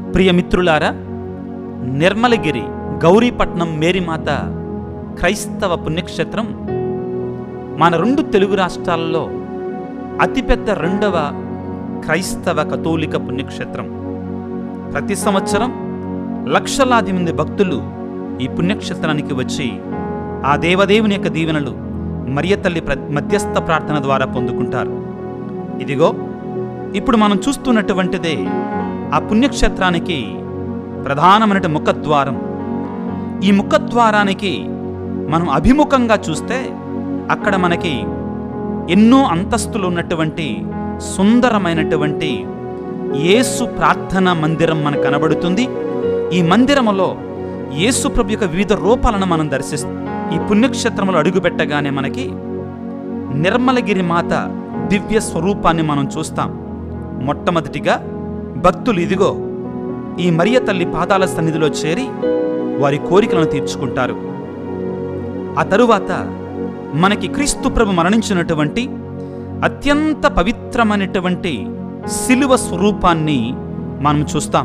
ప్రియమిత్రులారా నిర్మలగిరి గౌరీపట్నం మేరీమాత క్రైస్తవ పుణ్యక్షేత్రం మన రెండు తెలుగు రాష్ట్రాల్లో అతిపెద్ద రెండవ క్రైస్తవ కథోలిక పుణ్యక్షేత్రం ప్రతి సంవత్సరం లక్షలాది మంది భక్తులు ఈ పుణ్యక్షేత్రానికి వచ్చి ఆ దేవదేవుని యొక్క దీవెనలు మరియ తల్లి ప్ర మధ్యస్థ ప్రార్థన ద్వారా పొందుకుంటారు ఇదిగో ఇప్పుడు మనం చూస్తున్నటువంటిదే ఆ పుణ్యక్షేత్రానికి ప్రధానమైన ముఖద్వారం ఈ ముఖద్వారానికి మనం అభిముఖంగా చూస్తే అక్కడ మనకి ఎన్నో అంతస్తులు ఉన్నటువంటి సుందరమైనటువంటి యేసు ప్రార్థన మందిరం మనకు కనబడుతుంది ఈ మందిరములో యేసు ప్రభు యొక్క వివిధ రూపాలను మనం దర్శిస్తాం ఈ పుణ్యక్షేత్రంలో అడుగుపెట్టగానే మనకి నిర్మలగిరి మాత దివ్య స్వరూపాన్ని మనం చూస్తాం మొట్టమొదటిగా భక్తులు ఇదిగో ఈ మరియ తల్లి పాదాల సన్నిధిలో చేరి వారి కోరికలను తీర్చుకుంటారు ఆ తరువాత మనకి క్రీస్తు ప్రభు మరణించినటువంటి అత్యంత పవిత్రమైనటువంటి శిలువ స్వరూపాన్ని మనం చూస్తాం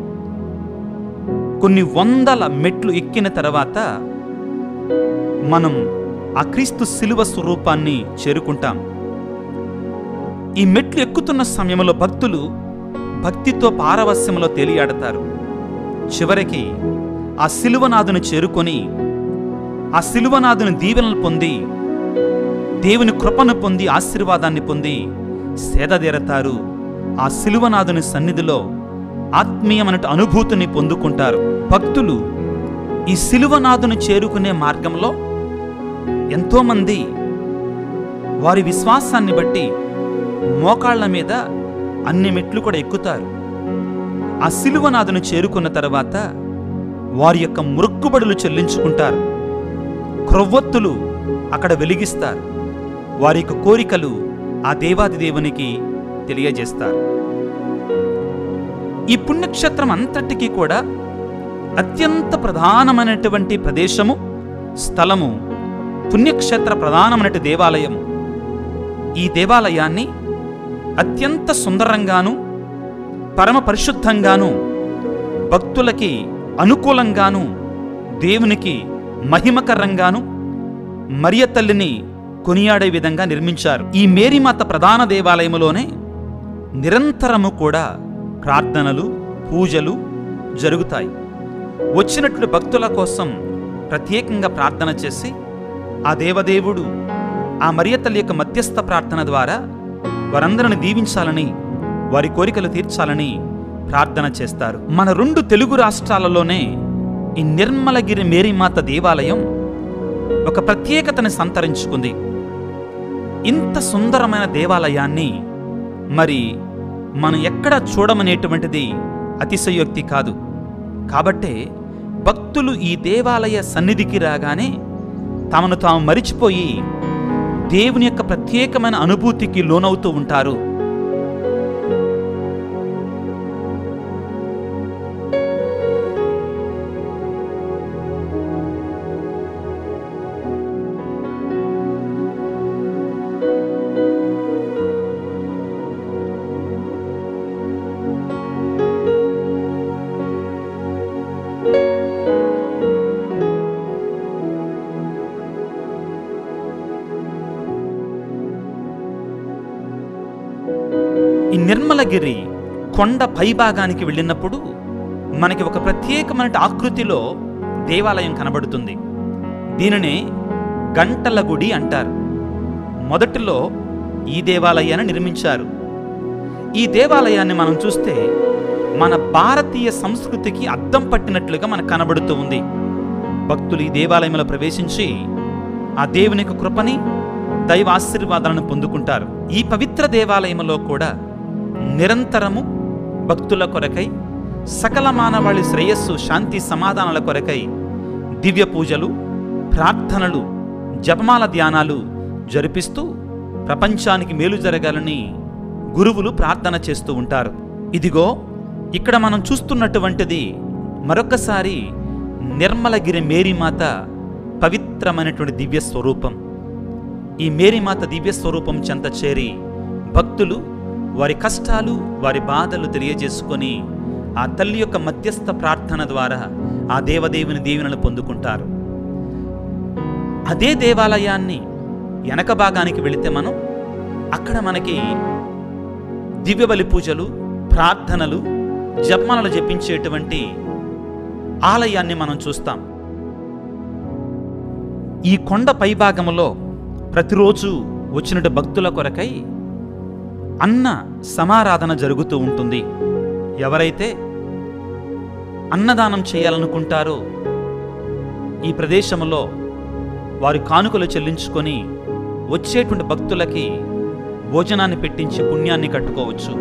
కొన్ని వందల మెట్లు ఎక్కిన తర్వాత మనం ఆ క్రీస్తు శిలువ స్వరూపాన్ని చేరుకుంటాం ఈ మెట్లు ఎక్కుతున్న సమయంలో భక్తులు భక్తితో పారవస్యంలో తేలియాడతారు చివరికి ఆ శిలువనాథుని చేరుకొని ఆ శిలువనాథుని దీవెనలు పొంది దేవుని కృపను పొంది ఆశీర్వాదాన్ని పొంది సేదతీరతారు ఆ శిలువనాథుని సన్నిధిలో ఆత్మీయమైన అనుభూతిని పొందుకుంటారు భక్తులు ఈ శిలువనాథుని చేరుకునే మార్గంలో ఎంతోమంది వారి విశ్వాసాన్ని బట్టి మోకాళ్ల మీద అన్ని మెట్లు కూడా ఎక్కుతారు ఆ శిలువనాథుని చేరుకున్న తర్వాత వారి యొక్క మృక్కుబడులు చెల్లించుకుంటారు క్రొవ్వొత్తులు అక్కడ వెలిగిస్తారు వారి యొక్క కోరికలు ఆ దేవాది దేవునికి తెలియజేస్తారు ఈ పుణ్యక్షేత్రం అంతటికీ కూడా అత్యంత ప్రధానమైనటువంటి ప్రదేశము స్థలము పుణ్యక్షేత్ర ప్రధానమైన దేవాలయం ఈ దేవాలయాన్ని అత్యంత సుందరంగాను పరమ పరిశుద్ధంగాను భక్తులకి అనుకూలంగాను దేవునికి మహిమకరంగాను మరియ తల్లిని కొనియాడే విధంగా నిర్మించారు ఈ మేరీమాత ప్రధాన దేవాలయములోనే నిరంతరము కూడా ప్రార్థనలు పూజలు జరుగుతాయి వచ్చినట్లు భక్తుల కోసం ప్రత్యేకంగా ప్రార్థన చేసి ఆ దేవదేవుడు ఆ మరియ తల్లి యొక్క మధ్యస్థ ప్రార్థన ద్వారా వారందరిని దీవించాలని వారి కోరికలు తీర్చాలని ప్రార్థన చేస్తారు మన రెండు తెలుగు రాష్ట్రాలలోనే ఈ నిర్మలగిరి మేరీమాత దేవాలయం ఒక ప్రత్యేకతని సంతరించుకుంది ఇంత సుందరమైన దేవాలయాన్ని మరి మనం ఎక్కడ చూడమనేటువంటిది అతిశయోక్తి కాదు కాబట్టే భక్తులు ఈ దేవాలయ సన్నిధికి రాగానే తమను తాము మరిచిపోయి దేవుని యొక్క ప్రత్యేకమైన అనుభూతికి లోనవుతూ ఉంటారు ఈ నిర్మలగిరి కొండ పైభాగానికి వెళ్ళినప్పుడు మనకి ఒక ప్రత్యేకమైన ఆకృతిలో దేవాలయం కనబడుతుంది దీనినే గంటల గుడి అంటారు మొదటిలో ఈ దేవాలయాన్ని నిర్మించారు ఈ దేవాలయాన్ని మనం చూస్తే మన భారతీయ సంస్కృతికి అద్దం పట్టినట్లుగా మనకు కనబడుతూ ఉంది భక్తులు ఈ దేవాలయంలో ప్రవేశించి ఆ దేవుని యొక్క కృపని దైవ ఆశీర్వాదాలను పొందుకుంటారు ఈ పవిత్ర దేవాలయంలో కూడా నిరంతరము భక్తుల కొరకై సకల మానవాళి శ్రేయస్సు శాంతి సమాధానాల కొరకై దివ్య పూజలు ప్రార్థనలు జపమాల ధ్యానాలు జరిపిస్తూ ప్రపంచానికి మేలు జరగాలని గురువులు ప్రార్థన చేస్తూ ఉంటారు ఇదిగో ఇక్కడ మనం చూస్తున్నటువంటిది మరొకసారి నిర్మలగిరి మేరీమాత పవిత్రమైనటువంటి దివ్య స్వరూపం ఈ మేరీమాత దివ్య స్వరూపం చెంత చేరి భక్తులు వారి కష్టాలు వారి బాధలు తెలియజేసుకొని ఆ తల్లి యొక్క మధ్యస్థ ప్రార్థన ద్వారా ఆ దేవదేవుని దీవెనలు పొందుకుంటారు అదే దేవాలయాన్ని వెనక భాగానికి వెళితే మనం అక్కడ మనకి దివ్యబలి పూజలు ప్రార్థనలు జపమాలలు జపించేటువంటి ఆలయాన్ని మనం చూస్తాం ఈ కొండ పైభాగంలో ప్రతిరోజు వచ్చినట్టు భక్తుల కొరకై అన్న సమారాధన జరుగుతూ ఉంటుంది ఎవరైతే అన్నదానం చేయాలనుకుంటారో ఈ ప్రదేశంలో వారి కానుకలు చెల్లించుకొని వచ్చేటువంటి భక్తులకి భోజనాన్ని పెట్టించి పుణ్యాన్ని కట్టుకోవచ్చు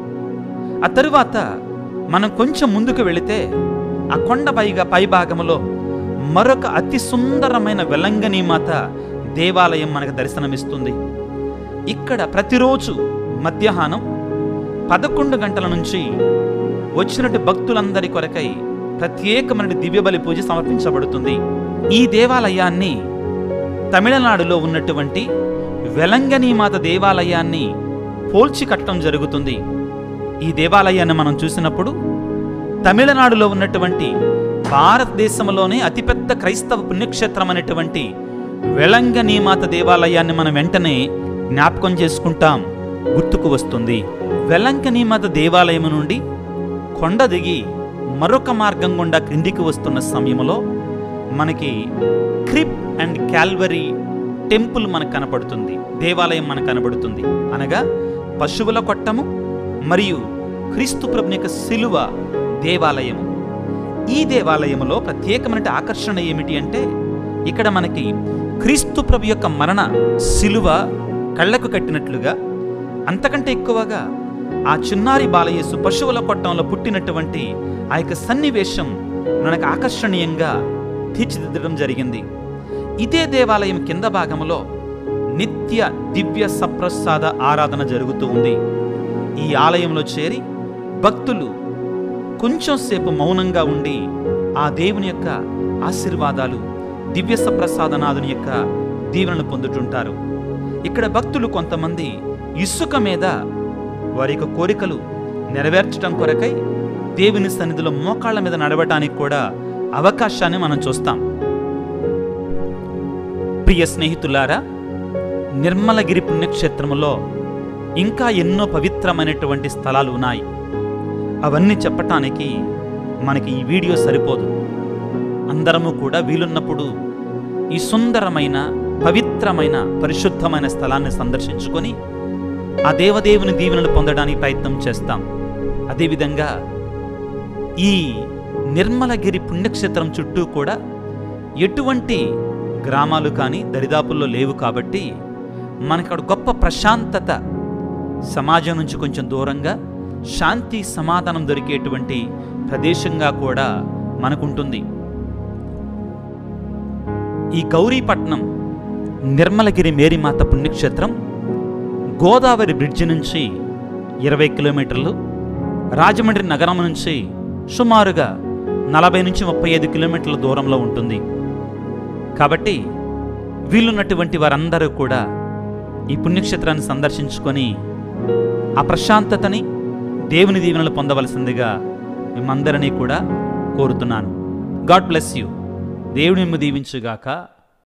ఆ తరువాత మనం కొంచెం ముందుకు వెళితే ఆ కొండ పైగా పైభాగంలో మరొక అతి సుందరమైన వెలంగని మాత దేవాలయం మనకు దర్శనమిస్తుంది ఇక్కడ ప్రతిరోజు మధ్యాహ్నం పదకొండు గంటల నుంచి వచ్చినట్టు భక్తులందరి కొరకై ప్రత్యేకమైన దివ్యబలి పూజ సమర్పించబడుతుంది ఈ దేవాలయాన్ని తమిళనాడులో ఉన్నటువంటి వెలంగనీమాత దేవాలయాన్ని పోల్చి కట్టడం జరుగుతుంది ఈ దేవాలయాన్ని మనం చూసినప్పుడు తమిళనాడులో ఉన్నటువంటి భారతదేశంలోనే అతిపెద్ద క్రైస్తవ పుణ్యక్షేత్రం అనేటువంటి వెలంగనీమాత దేవాలయాన్ని మనం వెంటనే జ్ఞాపకం చేసుకుంటాం గుర్తుకు వస్తుంది వెలంకనీమాత దేవాలయం నుండి కొండ దిగి మరొక మార్గం గుండా క్రిందికి వస్తున్న సమయంలో మనకి క్రిప్ అండ్ క్యాల్వరీ టెంపుల్ మనకు కనపడుతుంది దేవాలయం మనకు కనబడుతుంది అనగా పశువుల కొట్టము మరియు క్రీస్తు ప్రభుని యొక్క శిలువ దేవాలయము ఈ దేవాలయములో ప్రత్యేకమైన ఆకర్షణ ఏమిటి అంటే ఇక్కడ మనకి క్రీస్తు ప్రభు యొక్క మరణ శిలువ కళ్ళకు కట్టినట్లుగా అంతకంటే ఎక్కువగా ఆ చిన్నారి బాలయేసు పశువుల కొట్టంలో పుట్టినటువంటి ఆ యొక్క సన్నివేశం మనకు ఆకర్షణీయంగా తీర్చిదిద్దడం జరిగింది ఇదే దేవాలయం కింద భాగంలో నిత్య దివ్య సప్రసాద ఆరాధన జరుగుతూ ఉంది ఈ ఆలయంలో చేరి భక్తులు కొంచెం సేపు మౌనంగా ఉండి ఆ దేవుని యొక్క ఆశీర్వాదాలు దివ్య సప్రసాదనాథుని యొక్క దీవెనలు పొందుతుంటారు ఇక్కడ భక్తులు కొంతమంది ఇసుక మీద వారి యొక్క కోరికలు నెరవేర్చడం కొరకై దేవుని సన్నిధిలో మోకాళ్ళ మీద నడవటానికి కూడా అవకాశాన్ని మనం చూస్తాం ప్రియ స్నేహితులారా నిర్మలగిరి పుణ్యక్షేత్రములో ఇంకా ఎన్నో పవిత్రమైనటువంటి స్థలాలు ఉన్నాయి అవన్నీ చెప్పటానికి మనకి ఈ వీడియో సరిపోదు అందరము కూడా వీలున్నప్పుడు ఈ సుందరమైన పవిత్రమైన పరిశుద్ధమైన స్థలాన్ని సందర్శించుకొని ఆ దేవదేవుని దీవెనలు పొందడానికి ప్రయత్నం చేస్తాం అదేవిధంగా ఈ నిర్మలగిరి పుణ్యక్షేత్రం చుట్టూ కూడా ఎటువంటి గ్రామాలు కానీ దరిదాపుల్లో లేవు కాబట్టి మనకక్కడ గొప్ప ప్రశాంతత సమాజం నుంచి కొంచెం దూరంగా శాంతి సమాధానం దొరికేటువంటి ప్రదేశంగా కూడా మనకుంటుంది ఈ గౌరీపట్నం నిర్మలగిరి మేరీమాత పుణ్యక్షేత్రం గోదావరి బ్రిడ్జి నుంచి ఇరవై కిలోమీటర్లు రాజమండ్రి నగరం నుంచి సుమారుగా నలభై నుంచి ముప్పై ఐదు కిలోమీటర్ల దూరంలో ఉంటుంది కాబట్టి వీలున్నటువంటి వారందరూ కూడా ఈ పుణ్యక్షేత్రాన్ని సందర్శించుకొని ఆ ప్రశాంతతని దేవుని దీవెనలు పొందవలసిందిగా మిమ్మందరినీ కూడా కోరుతున్నాను గాడ్ బ్లెస్ యూ దేవుని మిమ్ము దీవించుగాక